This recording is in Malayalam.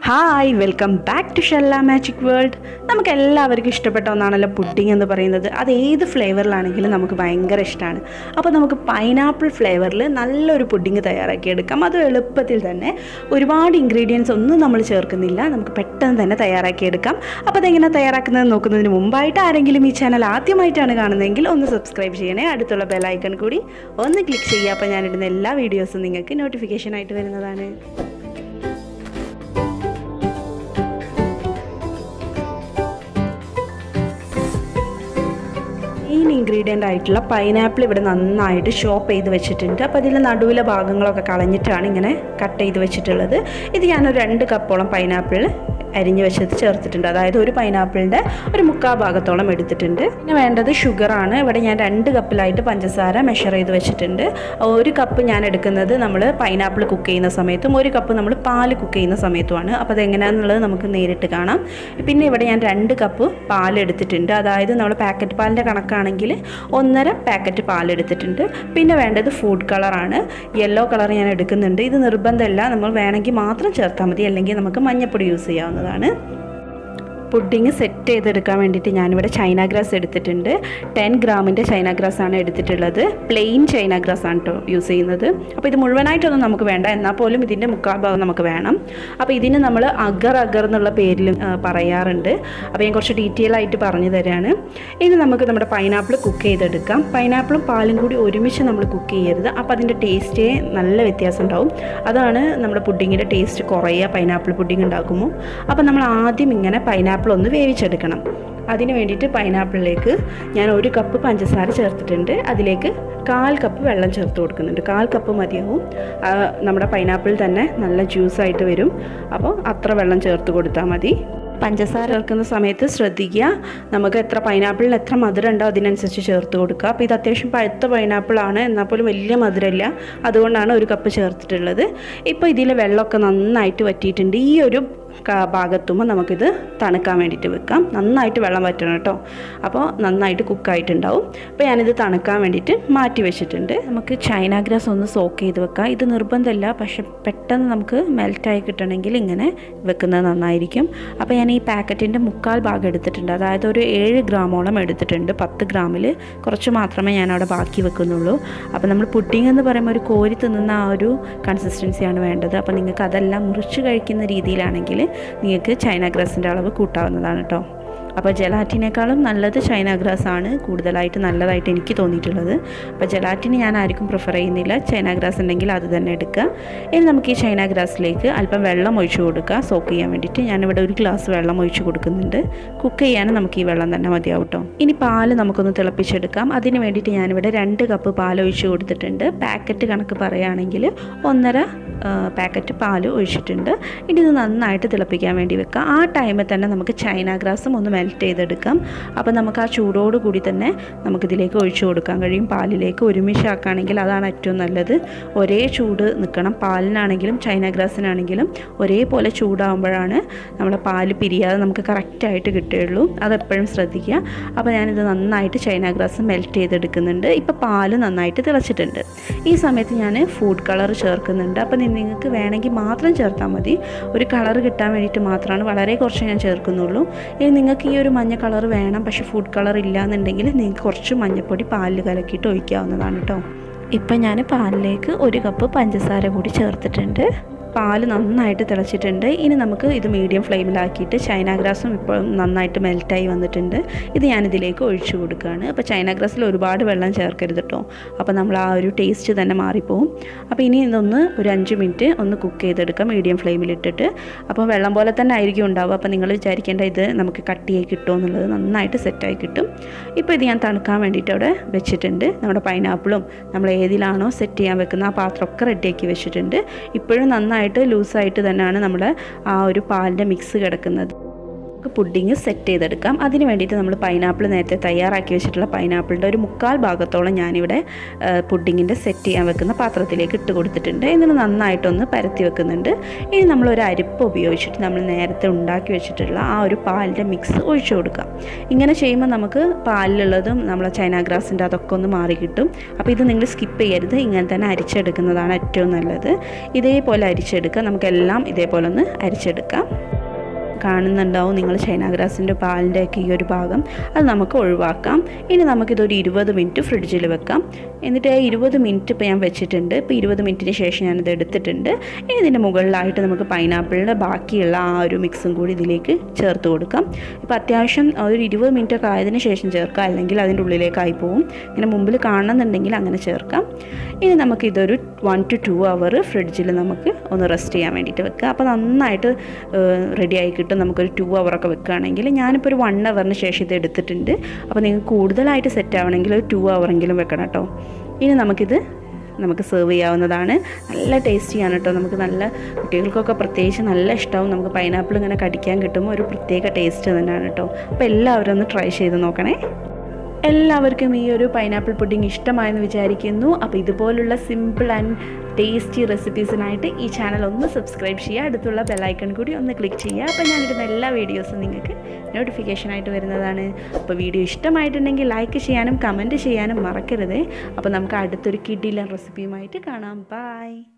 hi welcome back to Shella magic world നമുക്ക് എല്ലാവർക്കും ഇഷ്ടപ്പെട്ട ഒന്നാണല്ലോ പുഡിംഗ് എന്ന് പറയുന്നത് അത് ഏത് ഫ്ലേവറിലാണെങ്കിലും നമുക്ക് ഭയങ്കര ഇഷ്ടമാണ് അപ്പോൾ നമുക്ക് പൈനാപ്പിൾ ഫ്ലേവറിൽ നല്ലൊരു പുഡിംഗ് തയ്യാറാക്കി എടുക്കാം അത് എളുപ്പത്തിൽ തന്നെ ഒരുപാട് ഇൻഗ്രീഡിയൻസ് ഒന്നും നമ്മൾ ചേർക്കുന്നില്ല നമുക്ക് പെട്ടെന്ന് തന്നെ തയ്യാറാക്കി എടുക്കാം അപ്പോൾ അതെങ്ങനെ തയ്യാറാക്കുന്നത് നോക്കുന്നതിന് മുമ്പായിട്ട് ആരെങ്കിലും ഈ ചാനൽ ആദ്യമായിട്ടാണ് കാണുന്നതെങ്കിൽ ഒന്ന് സബ്സ്ക്രൈബ് ചെയ്യണേ അടുത്തുള്ള ബെലൈക്കൺ കൂടി ഒന്ന് ക്ലിക്ക് ചെയ്യുക അപ്പോൾ ഞാനിടുന്ന എല്ലാ വീഡിയോസും നിങ്ങൾക്ക് നോട്ടിഫിക്കേഷൻ ആയിട്ട് വരുന്നതാണ് മെയിൻ ഇൻഗ്രീഡിയൻ്റ് ആയിട്ടുള്ള പൈനാപ്പിൾ ഇവിടെ നന്നായിട്ട് ഷോപ്പ് ചെയ്ത് വെച്ചിട്ടുണ്ട് അപ്പോൾ അതിൽ നടുവിലെ ഭാഗങ്ങളൊക്കെ കളഞ്ഞിട്ടാണ് ഇങ്ങനെ കട്ട് ചെയ്ത് വെച്ചിട്ടുള്ളത് ഇത് ഞാനൊരു രണ്ട് കപ്പോളം പൈനാപ്പിൾ അരിഞ്ഞ് വെച്ചത് ചേർത്തിട്ടുണ്ട് അതായത് ഒരു പൈനാപ്പിളിൻ്റെ ഒരു മുക്കാ ഭാഗത്തോളം എടുത്തിട്ടുണ്ട് പിന്നെ വേണ്ടത് ഷുഗറാണ് ഇവിടെ ഞാൻ രണ്ട് കപ്പിലായിട്ട് പഞ്ചസാര മെഷർ ചെയ്ത് വെച്ചിട്ടുണ്ട് ഒരു കപ്പ് ഞാൻ എടുക്കുന്നത് നമ്മൾ പൈനാപ്പിൾ കുക്ക് ചെയ്യുന്ന സമയത്തും ഒരു കപ്പ് നമ്മൾ പാല് കുക്ക് ചെയ്യുന്ന സമയത്തുമാണ് അപ്പോൾ അതെങ്ങനെയാണെന്നുള്ളത് നമുക്ക് നേരിട്ട് കാണാം പിന്നെ ഇവിടെ ഞാൻ രണ്ട് കപ്പ് പാൽ എടുത്തിട്ടുണ്ട് അതായത് നമ്മൾ പാക്കറ്റ് പാലിൻ്റെ കണക്കാണെങ്കിൽ ഒന്നര പാക്കറ്റ് പാൽ എടുത്തിട്ടുണ്ട് പിന്നെ വേണ്ടത് ഫുഡ് കളറാണ് യെല്ലോ കളർ ഞാൻ എടുക്കുന്നുണ്ട് ഇത് നിർബന്ധമല്ല നമ്മൾ വേണമെങ്കിൽ മാത്രം ചേർത്താൽ മതി അല്ലെങ്കിൽ നമുക്ക് മഞ്ഞപ്പൊടി യൂസ് ചെയ്യാവുന്നതാണ് പുഡിങ് സെറ്റ് ചെയ്തെടുക്കാൻ വേണ്ടിയിട്ട് ഞാനിവിടെ ചൈന ഗ്രാസ് എടുത്തിട്ടുണ്ട് ടെൻ ഗ്രാമിൻ്റെ ചൈന ഗ്രാസ് ആണ് എടുത്തിട്ടുള്ളത് പ്ലെയിൻ ചൈന ഗ്രാസ് ആണ് കേട്ടോ യൂസ് ചെയ്യുന്നത് അപ്പോൾ ഇത് മുഴുവനായിട്ടൊന്നും നമുക്ക് വേണ്ട എന്നാൽ പോലും ഇതിൻ്റെ മുക്കാൽ ഭാഗം നമുക്ക് വേണം അപ്പോൾ ഇതിന് നമ്മൾ അഗർ അഗർ എന്നുള്ള പേരിൽ ആ, പറയാറുണ്ട് അപ്പോൾ ഞാൻ കുറച്ച് ഡീറ്റെയിൽ ആയിട്ട് പറഞ്ഞു തരാണ് ഇനി നമുക്ക് നമ്മുടെ പൈനാപ്പിൾ കുക്ക് ചെയ്തെടുക്കാം പൈനാപ്പിളും പാലും കൂടി ഒരുമിച്ച് നമ്മൾ കുക്ക് ചെയ്യരുത് അപ്പോൾ അതിൻ്റെ ടേസ്റ്റേ നല്ല വ്യത്യാസം ഉണ്ടാവും അതാണ് നമ്മുടെ പുഡിങ്ങിൻ്റെ ടേസ്റ്റ് കുറയുക പൈനാപ്പിൾ പുഡിങ് ഉണ്ടാക്കുമ്പോൾ അപ്പോൾ നമ്മൾ ആദ്യം ഇങ്ങനെ പൈനാപ്പിൾ ഒന്ന് വേവിച്ചെടുക്കണം അതിന് വേണ്ടിയിട്ട് പൈനാപ്പിളിലേക്ക് ഞാൻ ഒരു കപ്പ് പഞ്ചസാര ചേർത്തിട്ടുണ്ട് അതിലേക്ക് കാൽ കപ്പ് വെള്ളം ചേർത്ത് കൊടുക്കുന്നുണ്ട് കാൽ കപ്പ് മതിയാവും ആ, നമ്മുടെ പൈനാപ്പിൾ തന്നെ നല്ല ജ്യൂസായിട്ട് വരും അപ്പോൾ അത്ര വെള്ളം ചേർത്ത് കൊടുത്താൽ മതി പഞ്ചസാര ചേർക്കുന്ന സമയത്ത് ശ്രദ്ധിക്കുക നമുക്ക് എത്ര പൈനാപ്പിളിന് എത്ര മധുരം ഉണ്ടോ അതിനനുസരിച്ച് ചേർത്ത് കൊടുക്കുക അപ്പോൾ ഇത് അത്യാവശ്യം പഴുത്ത പൈനാപ്പിൾ ആണ് എന്നാൽ പോലും വലിയ മധുരമില്ല അതുകൊണ്ടാണ് ഒരു കപ്പ് ചേർത്തിട്ടുള്ളത് ഇപ്പോൾ ഇതിൽ വെള്ളമൊക്കെ നന്നായിട്ട് വറ്റിയിട്ടുണ്ട് ഈ ഒരു ക- ഭാഗത്തുമ്പോൾ നമുക്കിത് തണുക്കാൻ വേണ്ടിയിട്ട് വെക്കാം നന്നായിട്ട് വെള്ളം വറ്റണം കേട്ടോ അപ്പോൾ നന്നായിട്ട് കുക്കായിട്ടുണ്ടാവും അപ്പോൾ ഞാനിത് തണുക്കാൻ വേണ്ടിയിട്ട് മാറ്റി വെച്ചിട്ടുണ്ട് നമുക്ക് ചൈന ഗ്രാസ് ഒന്ന് സോക്ക് ചെയ്ത് വെക്കാം ഇത് നിർബന്ധമല്ല പക്ഷെ പെട്ടെന്ന് നമുക്ക് മെൽറ്റായി കിട്ടണമെങ്കിൽ ഇങ്ങനെ വെക്കുന്നത് നന്നായിരിക്കും അപ്പോൾ ഞാൻ ഈ പാക്കറ്റിൻ്റെ മുക്കാൽ ഭാഗം എടുത്തിട്ടുണ്ട് അതായത് ഒരു ഏഴ് ഗ്രാമോളം എടുത്തിട്ടുണ്ട് പത്ത് ഗ്രാമിൽ കുറച്ച് മാത്രമേ ഞാൻ അവിടെ ബാക്കി വെക്കുന്നുള്ളൂ അപ്പോൾ നമ്മൾ പുഡിംഗ് എന്ന് പറയുമ്പോൾ ഒരു കോരി തിന്നുന്ന ആ ഒരു കൺസിസ്റ്റൻസിയാണ് വേണ്ടത് അപ്പോൾ നിങ്ങൾക്ക് അതെല്ലാം മുറിച്ച് കഴിക്കുന്ന രീതിയിലാണെങ്കിൽ നിങ്ങൾക്ക് ചൈന ഗ്രാസിൻ്റെ അളവ് കൂട്ടാവുന്നതാണ് കേട്ടോ അപ്പോൾ ജലാറ്റിനേക്കാളും നല്ലത് ചൈന ഗ്രാസ് ആണ് കൂടുതലായിട്ട് നല്ലതായിട്ട് എനിക്ക് തോന്നിയിട്ടുള്ളത് അപ്പോൾ ജലാറ്റിന് ഞാൻ ആർക്കും പ്രിഫർ ചെയ്യുന്നില്ല ചൈന ഗ്രാസ് ഉണ്ടെങ്കിൽ അത് തന്നെ എടുക്കുക ഇനി നമുക്ക് ഈ ചൈന ഗ്രാസിലേക്ക് അല്പം വെള്ളം ഒഴിച്ചു കൊടുക്കുക സോക്ക് ചെയ്യാൻ വേണ്ടിയിട്ട് ഞാനിവിടെ ഒരു ഗ്ലാസ് വെള്ളം ഒഴിച്ച് കൊടുക്കുന്നുണ്ട് കുക്ക് ചെയ്യാൻ നമുക്ക് ഈ വെള്ളം തന്നെ മതിയാവും കേട്ടോ ഇനി പാല് നമുക്കൊന്ന് തിളപ്പിച്ചെടുക്കാം അതിന് വേണ്ടിയിട്ട് ഞാനിവിടെ രണ്ട് കപ്പ് പാൽ ഒഴിച്ച് കൊടുത്തിട്ടുണ്ട് പാക്കറ്റ് കണക്ക് പറയുകയാണെങ്കിൽ ഒന്നര ആ, പാക്കറ്റ് പാല് ഒഴിച്ചിട്ടുണ്ട് ഇനി ഇത് നന്നായിട്ട് തിളപ്പിക്കാൻ വേണ്ടി വെക്കാം ആ ടൈമിൽ തന്നെ നമുക്ക് ചൈന ഗ്രാസും ഒന്ന് മെൽറ്റ് ചെയ്തെടുക്കാം അപ്പോൾ നമുക്ക് ആ ചൂടോട് കൂടി തന്നെ നമുക്കിതിലേക്ക് ഒഴിച്ചു കൊടുക്കാൻ കഴിയും പാലിലേക്ക് ഒരുമിച്ചാക്കുകയാണെങ്കിൽ അതാണ് ഏറ്റവും നല്ലത് ഒരേ ചൂട് നിൽക്കണം പാലിനാണെങ്കിലും ചൈന ഗ്രാസിനാണെങ്കിലും ഒരേപോലെ ചൂടാകുമ്പോഴാണ് നമ്മുടെ പാല് പിരിയാതെ നമുക്ക് കറക്റ്റായിട്ട് കിട്ടുകയുള്ളൂ അതെപ്പോഴും ശ്രദ്ധിക്കുക അപ്പോൾ ഞാനിത് നന്നായിട്ട് ചൈന ഗ്രാസ് മെൽറ്റ് ചെയ്തെടുക്കുന്നുണ്ട് ഇപ്പോൾ പാല് നന്നായിട്ട് തിളച്ചിട്ടുണ്ട് ഈ സമയത്ത് ഞാൻ ഫുഡ് കളർ ചേർക്കുന്നുണ്ട് അപ്പോൾ നിങ്ങൾക്ക് വേണമെങ്കിൽ മാത്രം ചേർത്താൽ മതി ഒരു കളർ കിട്ടാൻ വേണ്ടിയിട്ട് മാത്രമാണ് വളരെ കുറച്ച് ഞാൻ ചേർക്കുന്നുള്ളൂ ഇനി നിങ്ങൾക്ക് ഈ ഒരു മഞ്ഞ കളർ വേണം പക്ഷേ ഫുഡ് കളർ ഇല്ല എന്നുണ്ടെങ്കിൽ നിങ്ങൾക്ക് കുറച്ച് മഞ്ഞൾപ്പൊടി പാലിൽ കലക്കിയിട്ട് ഒഴിക്കാവുന്നതാണ് കേട്ടോ ഇപ്പം ഞാൻ പാലിലേക്ക് ഒരു കപ്പ് പഞ്ചസാര കൂടി ചേർത്തിട്ടുണ്ട് പാല് നന്നായിട്ട് തിളച്ചിട്ടുണ്ട് ഇനി നമുക്ക് ഇത് മീഡിയം ഫ്ലെയിമിലാക്കിയിട്ട് ചൈന ഗ്രാസും ഇപ്പോൾ നന്നായിട്ട് മെൽറ്റായി വന്നിട്ടുണ്ട് ഇത് ഞാനിതിലേക്ക് ഒഴിച്ചു കൊടുക്കുകയാണ് അപ്പോൾ ചൈന ഗ്രാസിൽ ഒരുപാട് വെള്ളം ചേർക്കരുത് കേട്ടോ അപ്പോൾ നമ്മൾ ആ ഒരു ടേസ്റ്റ് തന്നെ മാറിപ്പോവും അപ്പോൾ ഇനി ഇതൊന്ന് ഒരു അഞ്ച് മിനിറ്റ് ഒന്ന് കുക്ക് ചെയ്തെടുക്കാം മീഡിയം ഫ്ലെയിമിലിട്ടിട്ട് അപ്പോൾ വെള്ളം പോലെ തന്നെ ആയിരിക്കും ഉണ്ടാവുക അപ്പോൾ നിങ്ങൾ വിചാരിക്കേണ്ട ഇത് നമുക്ക് കട്ടിയായി കിട്ടുമോ എന്നുള്ളത് നന്നായിട്ട് സെറ്റായി കിട്ടും ഇപ്പോൾ ഇത് ഞാൻ തണുക്കാൻ വേണ്ടിയിട്ട് അവിടെ വെച്ചിട്ടുണ്ട് നമ്മുടെ പൈനാപ്പിളും നമ്മൾ ഏതിലാണോ സെറ്റ് ചെയ്യാൻ വെക്കുന്ന ആ പാത്രമൊക്കെ റെഡിയാക്കി വെച്ചിട്ടുണ്ട് ഇപ്പോഴും നന്നായിട്ട് ലൂസായിട്ട് തന്നെയാണ് നമ്മുടെ ആ ഒരു പാലിൻ്റെ മിക്സ് കിടക്കുന്നത് നമുക്ക് പുഡിങ് സെറ്റ് ചെയ്തെടുക്കാം അതിന് വേണ്ടിയിട്ട് നമ്മൾ പൈനാപ്പിൾ നേരത്തെ തയ്യാറാക്കി വെച്ചിട്ടുള്ള പൈനാപ്പിളിൻ്റെ ഒരു മുക്കാൽ ഭാഗത്തോളം ഞാനിവിടെ പുഡിങ്ങിൻ്റെ സെറ്റ് ചെയ്യാൻ വെക്കുന്ന പാത്രത്തിലേക്ക് ഇട്ട് കൊടുത്തിട്ടുണ്ട് എന്നിട്ട് നന്നായിട്ടൊന്ന് പരത്തി വെക്കുന്നുണ്ട് ഇനി നമ്മൾ ഒരു അരിപ്പ് ഉപയോഗിച്ചിട്ട് നമ്മൾ നേരത്തെ ഉണ്ടാക്കി വെച്ചിട്ടുള്ള ആ ഒരു പാലിൻ്റെ മിക്സ് ഒഴിച്ചു കൊടുക്കാം ഇങ്ങനെ ചെയ്യുമ്പോൾ നമുക്ക് പാലിലുള്ളതും നമ്മളെ ചൈന ഗ്രാസിൻ്റെ അതൊക്കെ ഒന്ന് മാറി കിട്ടും അപ്പോൾ ഇത് നിങ്ങൾ സ്കിപ്പ് ചെയ്യരുത് ഇങ്ങനെ തന്നെ അരിച്ചെടുക്കുന്നതാണ് ഏറ്റവും നല്ലത് ഇതേപോലെ അരിച്ചെടുക്കുക നമുക്കെല്ലാം ഇതേപോലെ ഒന്ന് അരിച്ചെടുക്കാം കാണുന്നുണ്ടാവും നിങ്ങൾ ചൈന ഗ്രാസിൻ്റെ പാലിൻ്റെ ഒക്കെ ഈ ഒരു ഭാഗം അത് നമുക്ക് ഒഴിവാക്കാം ഇനി നമുക്കിതൊരു ഇരുപത് മിനിറ്റ് ഫ്രിഡ്ജിൽ വെക്കാം എന്നിട്ട് ആ ഇരുപത് മിനിറ്റ് ഇപ്പോൾ ഞാൻ വെച്ചിട്ടുണ്ട് ഇപ്പോൾ ഇരുപത് മിനിറ്റിന് ശേഷം ഞാനിത് എടുത്തിട്ടുണ്ട് ഇനി ഇതിൻ്റെ മുകളിലായിട്ട് നമുക്ക് പൈനാപ്പിളിൻ്റെ ബാക്കിയുള്ള ആ ഒരു മിക്സും കൂടി ഇതിലേക്ക് ചേർത്ത് കൊടുക്കാം ഇപ്പോൾ അത്യാവശ്യം ഒരു ഇരുപത് മിനിറ്റ് ഒക്കെ ആയതിനു ശേഷം ചേർക്കാം അല്ലെങ്കിൽ അതിൻ്റെ ഉള്ളിലേക്കായി പോകും ഇങ്ങനെ മുമ്പിൽ കാണുന്നുണ്ടെങ്കിൽ അങ്ങനെ ചേർക്കാം ഇനി നമുക്കിതൊരു വൺ ടു ടു അവർ ഫ്രിഡ്ജിൽ നമുക്ക് ഒന്ന് റെസ്റ്റ് ചെയ്യാൻ വേണ്ടിയിട്ട് വെക്കുക അപ്പോൾ നന്നായിട്ട് റെഡി ആയി കിട്ടും നമുക്കൊരു ടു അവറൊക്കെ വെക്കുകയാണെങ്കിൽ ഞാനിപ്പോൾ ഒരു വൺ അവറിന് ശേഷം ഇത് എടുത്തിട്ടുണ്ട് അപ്പോൾ നിങ്ങൾക്ക് കൂടുതലായിട്ട് സെറ്റ് ആവണമെങ്കിൽ ഒരു ടു അവറെങ്കിലും വെക്കണം കേട്ടോ ഇനി നമുക്കിത് നമുക്ക് സെർവ് ചെയ്യാവുന്നതാണ് നല്ല ടേസ്റ്റിയാണ് കേട്ടോ നമുക്ക് നല്ല കുട്ടികൾക്കൊക്കെ പ്രത്യേകിച്ച് നല്ല ഇഷ്ടമാവും നമുക്ക് പൈനാപ്പിൾ ഇങ്ങനെ കടിക്കാൻ കിട്ടുമ്പോൾ ഒരു പ്രത്യേക ടേസ്റ്റ് തന്നെയാണ് കേട്ടോ അപ്പോൾ എല്ലാവരും ഒന്ന് ട്രൈ ചെയ്ത് നോക്കണേ എല്ലാവർക്കും ഈ ഒരു പൈനാപ്പിൾ പുഡിംഗ് ഇഷ്ടമായെന്ന് വിചാരിക്കുന്നു അപ്പോൾ ഇതുപോലുള്ള സിമ്പിൾ ആൻഡ് ടേസ്റ്റി റെസിപ്പീസിനായിട്ട് ഈ ചാനൽ ഒന്ന് സബ്സ്ക്രൈബ് ചെയ്യുക അടുത്തുള്ള ബെല്ലൈക്കൺ കൂടി ഒന്ന് ക്ലിക്ക് ചെയ്യുക അപ്പോൾ ഞാനിടുന്ന എല്ലാ വീഡിയോസും നിങ്ങൾക്ക് നോട്ടിഫിക്കേഷനായിട്ട് വരുന്നതാണ് അപ്പോൾ വീഡിയോ ഇഷ്ടമായിട്ടുണ്ടെങ്കിൽ ലൈക്ക് ചെയ്യാനും കമൻറ്റ് ചെയ്യാനും മറക്കരുത് അപ്പോൾ നമുക്ക് അടുത്തൊരു കിഡിലൻ റെസിപ്പിയുമായിട്ട് കാണാം ബൈ